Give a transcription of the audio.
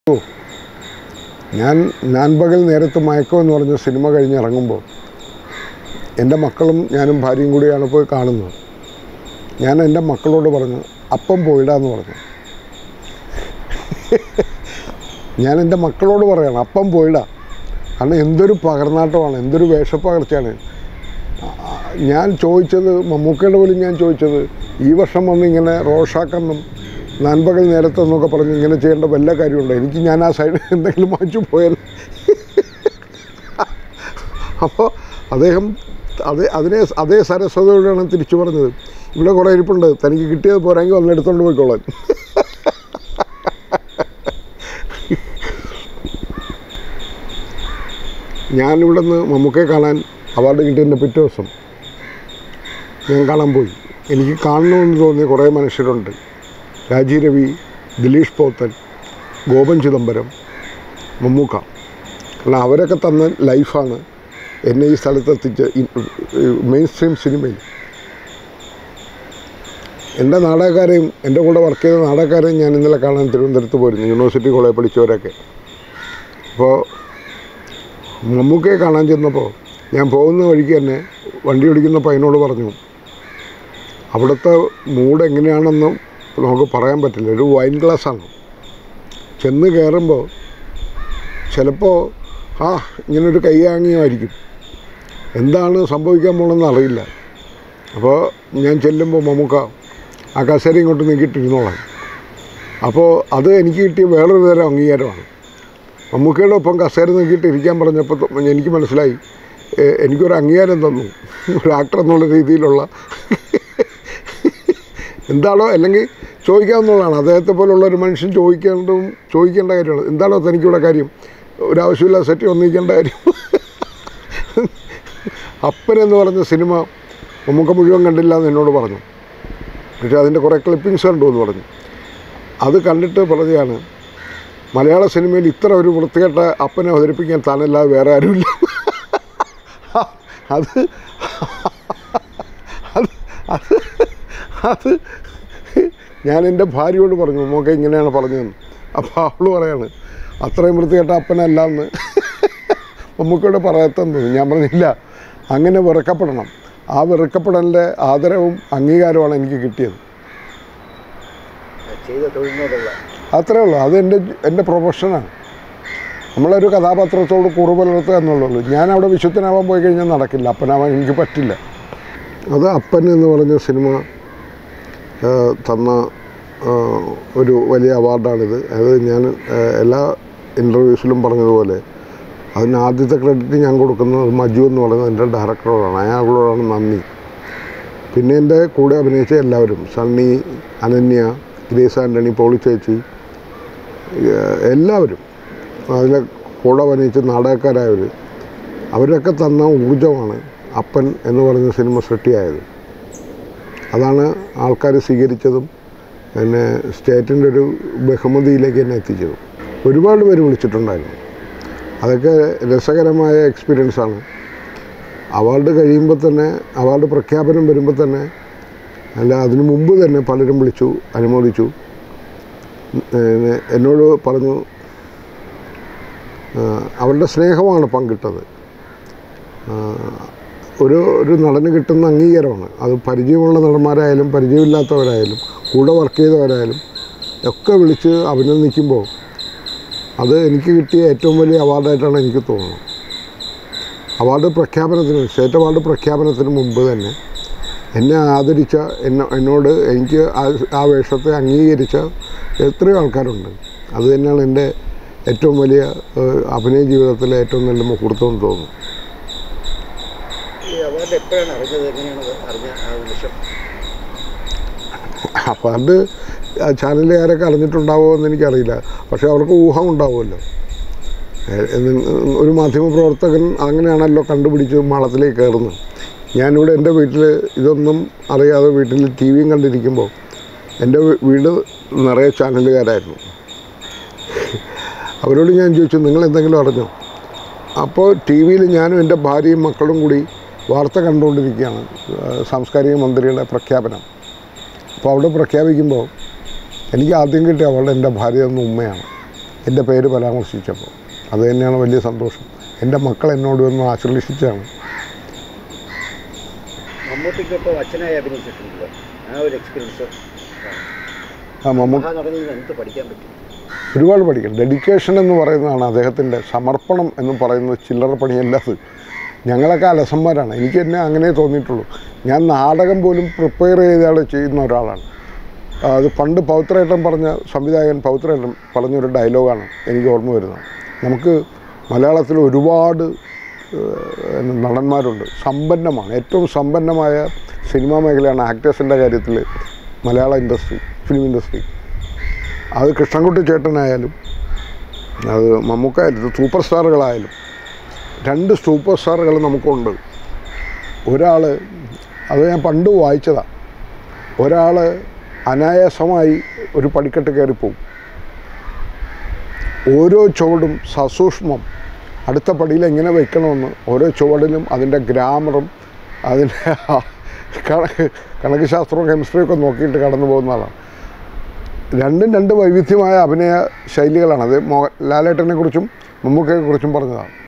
ഓ, ഞാൻ ഞാൻ പകൽ നേരത്ത് മയക്കം എന്ന് പറഞ്ഞ സിനിമ കഴിഞ്ഞ് ഇറങ്ങുമ്പോൾ എൻ്റെ മക്കളും ഞാനും ഭാര്യയും കൂടിയാണ് പോയി കാണുന്നത് ഞാൻ എൻ്റെ മക്കളോട് പറഞ്ഞു അപ്പം പോയിടാന്ന് പറഞ്ഞു ഞാൻ എൻ്റെ മക്കളോട് പറയണം അപ്പം പോയിടാ കാരണം എന്തൊരു പകർന്നാട്ടമാണ് എന്തൊരു വേഷപ്പകർച്ചയാണ് ആ, ഞാൻ ചോദിച്ചത് മമ്മൂക്കയുടെ പോലും ഞാൻ ചോദിച്ചത് ഈ വർഷം വന്ന് ഇങ്ങനെ റോഷാക്കെന്നും നൻപകൽ നേരത്തെന്നൊക്കെ പറഞ്ഞ് ഇങ്ങനെ ചെയ്യേണ്ട വല്ല കാര്യമുണ്ടോ എനിക്ക് ഞാൻ ആ സൈഡ് എന്തെങ്കിലും വാങ്ങിച്ചു പോയാൽ അപ്പോൾ അദ്ദേഹം അതേ അതിനെ അതേ സരസ്വതയോടെയാണ് തിരിച്ചു പറഞ്ഞത് ഇവിടെ കുറേ ഇരിപ്പുണ്ട് തനിക്ക് കിട്ടിയത് പോരാങ്കിൽ വന്ന് എടുത്തുകൊണ്ട് പോയിക്കോളാൻ ഞാനിവിടെ നിന്ന് മമ്മൂക്കയെ കാണാൻ അവാർഡ് കിട്ടിയതിൻ്റെ പിറ്റേ ദിവസം ഞാൻ കാണാൻ പോയി എനിക്ക് കാണണമെന്ന് തോന്നിയ കുറേ മനുഷ്യരുണ്ട് രാജീവ് രവി ദിലീഷ് പോത്തൻ ഗോപൻ ചിദംബരം മമ്മൂക്ക കാരണം അവരൊക്കെ തന്ന ലൈഫാണ് എന്നെ ഈ സ്ഥലത്തെത്തിച്ച് മെയിൻ സ്ട്രീം സിനിമയിൽ എൻ്റെ നാടകക്കാരെയും എൻ്റെ കൂടെ വർക്ക് ചെയ്ത നാടകക്കാരെയും ഞാൻ ഇന്നലെ കാണാൻ തിരുവനന്തപുരത്ത് പോയിരുന്നു യൂണിവേഴ്സിറ്റി കോളേജ് പഠിച്ചവരൊക്കെ അപ്പോൾ മമ്മൂക്കയെ കാണാൻ ചെന്നപ്പോൾ ഞാൻ പോകുന്ന വഴിക്ക് തന്നെ വണ്ടി ഓടിക്കുന്ന പയ്യനോട് പറഞ്ഞു അവിടുത്തെ മൂഡ് എങ്ങനെയാണെന്ന് നമുക്ക് പറയാൻ പറ്റില്ല ഒരു വൈൻ ഗ്ലാസ്സാണ് ചെന്ന് കയറുമ്പോൾ ചിലപ്പോൾ ആ ഇങ്ങനൊരു കൈയാങ്ങിയായിരിക്കും എന്താണ് സംഭവിക്കാൻ പോകണമെന്ന് അറിയില്ല അപ്പോൾ ഞാൻ ചെല്ലുമ്പോൾ മമ്മൂക്ക ആ കസേര ഇങ്ങോട്ട് നീക്കിയിട്ടിരുന്നോളാം അപ്പോൾ അത് എനിക്ക് കിട്ടിയ വേറൊരു തരം അംഗീകാരമാണ് മമ്മൂക്കയുടെ ഒപ്പം കസേര നീക്കിയിട്ട് ഇരിക്കാൻ പറഞ്ഞപ്പോൾ തൊ- എനിക്ക് മനസ്സിലായി എ- എനിക്കൊരു അംഗീകാരം തന്നു ഒരു ആക്ടർ എന്നുള്ള രീതിയിലുള്ള എന്താണോ അല്ലെങ്കിൽ ചോദിക്കാവുന്നതാണ് അദ്ദേഹത്തെ പോലുള്ള ഒരു മനുഷ്യൻ ചോദിക്കേണ്ടതും ചോദിക്കേണ്ട കാര്യമാണ് എന്താണോ തനിക്കിവിടെ കാര്യം ഒരാവശ്യമില്ല സെറ്റ് ഒന്നിക്കേണ്ട കാര്യം അപ്പൻ എന്ന് പറഞ്ഞ സിനിമ നമുക്ക് മുഴുവൻ കണ്ടില്ല എന്ന് എന്നോട് പറഞ്ഞു പക്ഷേ അതിൻ്റെ കുറേ ക്ലിപ്പിങ്സ് കണ്ടു എന്ന് പറഞ്ഞു അത് കണ്ടിട്ട് പറഞ്ഞതാണ് മലയാള സിനിമയിൽ ഇത്ര ഒരു വൃത്തികെട്ട അപ്പനെ അവതരിപ്പിക്കാൻ താനല്ലാതെ വേറെ ആരുമില്ല അത് അത് അത് അത് ഞാൻ എൻ്റെ ഭാര്യയോട് പറഞ്ഞു മോക്കെ ഇങ്ങനെയാണ് പറഞ്ഞതെന്ന് അപ്പോൾ അവൾ പറയാണ് അത്രയും വൃത്തികെട്ട അപ്പനല്ല എന്ന് മമ്മൂക്കയോട് പറയത്തെന്ന് തോന്നി ഞാൻ പറഞ്ഞില്ല അങ്ങനെ വെറുക്കപ്പെടണം ആ വെറുക്കപ്പെടലിൻ്റെ ആദരവും അംഗീകാരവുമാണ് എനിക്ക് കിട്ടിയത് ചെയ്ത തൊഴിലിനോടുള്ള അത്രേ ഉള്ളൂ അത് എൻ്റെ എൻ്റെ പ്രൊഫഷനാണ് നമ്മളൊരു കഥാപാത്രത്തോട് കുറവ് പുലർത്തുക എന്നുള്ളൂ ഞാൻ അവിടെ വിശുദ്ധനാവാൻ പോയി കഴിഞ്ഞാൽ നടക്കില്ല അപ്പനാവാൻ എനിക്ക് പറ്റില്ല അത് അപ്പൻ എന്ന് പറഞ്ഞ സിനിമ ആ, തന്ന ആ, ഒരു വലിയ അവാർഡാണിത് അത് ഞാൻ ആ, എല്ലാ ഇൻ്റർവ്യൂസിലും പറഞ്ഞതുപോലെ അതിന് ആദ്യത്തെ ക്രെഡിറ്റ് ഞാൻ കൊടുക്കുന്നത് മജു എന്ന് പറയുന്നത് എൻ്റെ ഡയറക്ടറോടാണ് അയാളോടാണ് നന്ദി പിന്നെ എൻ്റെ കൂടെ അഭിനയിച്ച എല്ലാവരും സണ്ണി അനന്യ ഗ്രേസ് ആൻ്റണി പോളി ചേച്ചി ഏഹ് എല്ലാവരും അതിലെ കൂടെ അഭിനയിച്ച നാടകക്കാരായവർ അവരൊക്കെ തന്ന ഊർജ്ജമാണ് അപ്പൻ എന്ന് പറഞ്ഞ സിനിമ സൃഷ്ടിയായത് അതാണ് ആൾക്കാർ സ്വീകരിച്ചതും എന്നെ സ്റ്റേറ്റിൻ്റെ ഒരു ബഹുമതിയിലേക്ക് എന്നെ എത്തിച്ചതും ഒരുപാട് പേര് വിളിച്ചിട്ടുണ്ടായിരുന്നു അതൊക്കെ രസകരമായ എക്സ്പീരിയൻസാണ് അവാർഡ് കഴിയുമ്പോൾ തന്നെ അവാർഡ് പ്രഖ്യാപനം വരുമ്പോൾ തന്നെ അല്ല അതിനു മുമ്പ് തന്നെ പലരും വിളിച്ചു അനുമോദിച്ചു ഏഹ് എന്നോട് പറഞ്ഞു ആഹ് അവരുടെ സ്നേഹമാണ് പങ്കിട്ടത് ആഹ് ഒരു ഒരു നടന് കിട്ടുന്ന അംഗീകാരമാണ് അത് പരിചയമുള്ള നടന്മാരായാലും പരിചയമില്ലാത്തവരായാലും കൂടെ വർക്ക് ചെയ്തവരായാലും ഒക്കെ വിളിച്ച് അഭിനന്ദിക്കുമ്പോൾ അത് എനിക്ക് കിട്ടിയ ഏറ്റവും വലിയ അവാർഡായിട്ടാണ് എനിക്ക് തോന്നുന്നത് അവാർഡ് പ്രഖ്യാപനത്തിന് സ്റ്റേറ്റ് അവാർഡ് പ്രഖ്യാപനത്തിന് മുമ്പ് തന്നെ എന്നെ ആദരിച്ച എന്നെ എന്നോട് എനിക്ക് ആ ആ വേഷത്തെ അംഗീകരിച്ച എത്രയോ ആൾക്കാരുണ്ട് അത് തന്നെയാണ് എൻ്റെ ഏറ്റവും വലിയ ഏഹ്, അഭിനയ ജീവിതത്തിലെ ഏറ്റവും നല്ല മുഹൂർത്തം എന്ന് തോന്നുന്നു ഈ അവാർഡ് എപ്പോഴാണ് അറിഞ്ഞത് എങ്ങനെയാണ് അത് അറിഞ്ഞ ആ നിമിഷം അപ്പോൾ അത് ചാനലുകാരൊക്കെ അറിഞ്ഞിട്ടുണ്ടാവുമോ എന്ന് എനിക്കറിയില്ല പക്ഷേ അവർക്ക് ഊഹം ഉണ്ടാവുമല്ലോ ഏഹ്, എന്ന് ഒരു മാധ്യമപ്രവർത്തകൻ അങ്ങനെയാണല്ലോ കണ്ടുപിടിച്ച് മാളത്തിലേക്ക് കയറുന്നത് ഞാനിവിടെ എൻ്റെ വീട്ടിൽ ഇതൊന്നും അറിയാതെ വീട്ടിൽ ടി വിയും കണ്ടിരിക്കുമ്പോൾ എൻ്റെ വീ- വീട് നിറയെ ചാനലുകാരായിരുന്നു അവരോട് ഞാൻ ചോദിച്ചു നിങ്ങൾ എന്തെങ്കിലും അറിഞ്ഞോ അപ്പോൾ ടി വിയിൽ ഞാനും എൻ്റെ ഭാര്യയും മക്കളും കൂടി വാർത്ത കണ്ടുകൊണ്ടിരിക്കുകയാണ് ഏഹ് സാംസ്കാരിക മന്ത്രിയുടെ പ്രഖ്യാപനം അപ്പോൾ അവിടെ പ്രഖ്യാപിക്കുമ്പോൾ എനിക്ക് ആദ്യം കിട്ടിയ അവളുടെ എൻ്റെ ഭാര്യ എന്ന ഉമ്മയാണ് എൻ്റെ പേര് പരാമർശിച്ചപ്പോൾ അത് തന്നെയാണ് വലിയ സന്തോഷം എൻ്റെ മക്കൾ എന്നോട് വന്ന് ആശ്ലേഷിച്ചാണ് മമ്മൂട്ടിക്കൊപ്പം അച്ഛനായി അഭിനയിച്ചിട്ടുണ്ടല്ലോ ആ ഒരു എക്സ്പീരിയൻസ് ആ മമ്മൂ മഹാനടനിൽ നിന്ന് എന്ത് പഠിക്കാൻ പറ്റും ഒരുപാട് പഠിക്കണം ഡെഡിക്കേഷൻ എന്ന് പറയുന്നതാണ് അദ്ദേഹത്തിൻ്റെ സമർപ്പണം എന്ന് പറയുന്നത് ചില്ലറ പണിയല്ലാത് ഞങ്ങളൊക്കെ അലസന്മാരാണ് എനിക്ക് എന്നെ അങ്ങനെ തോന്നിയിട്ടുള്ളൂ ഞാൻ നാടകം പോലും പ്രിപ്പയർ ചെയ്താണ് ചെയ്യുന്ന ഒരാളാണ് അത് പണ്ട് പൗത്രേട്ടൻ പറഞ്ഞ സംവിധായകൻ പൗത്രേട്ടൻ പറഞ്ഞൊരു ഡയലോഗാണ് എനിക്ക് ഓർമ്മ വരുന്നത് നമുക്ക് മലയാളത്തിൽ ഒരുപാട് ഏഹ്, നടന്മാരുണ്ട് സമ്പന്നമാണ് ഏറ്റവും സമ്പന്നമായ സിനിമാ മേഖലയാണ് ആക്ടേഴ്സിൻ്റെ കാര്യത്തിൽ മലയാള ഇൻഡസ്ട്രി ഫിലിം ഇൻഡസ്ട്രി അത് കൃഷ്ണൻകുട്ടി ചേട്ടനായാലും അത് മമ്മൂക്കായാലും സൂപ്പർ സ്റ്റാറുകളായാലും രണ്ട് സൂപ്പർ സ്റ്റാറുകൾ നമുക്കുണ്ട് ഒരാൾ അത് ഞാൻ പണ്ട് വായിച്ചതാണ് ഒരാൾ അനായാസമായി ഒരു പടിക്കെട്ട് കയറിപ്പോവും ഓരോ ചുവടും സസൂക്ഷ്മം അടുത്ത പടിയിൽ എങ്ങനെ വെക്കണമെന്ന് ഓരോ ചുവടിലും അതിൻ്റെ ഗ്രാമറും അതിൻ്റെ കണക്ക് കണക്ക് ശാസ്ത്രവും കെമിസ്ട്രിയും ഒക്കെ നോക്കിയിട്ട് കടന്നു പോകുന്ന ആളാണ് രണ്ടും രണ്ട് വൈവിധ്യമായ അഭിനയ ശൈലികളാണ് അത് മോഹൻ ലാലേട്ടനെ കുറിച്ചും മമ്മൂക്കയെ കുറിച്ചും പറഞ്ഞതാണ്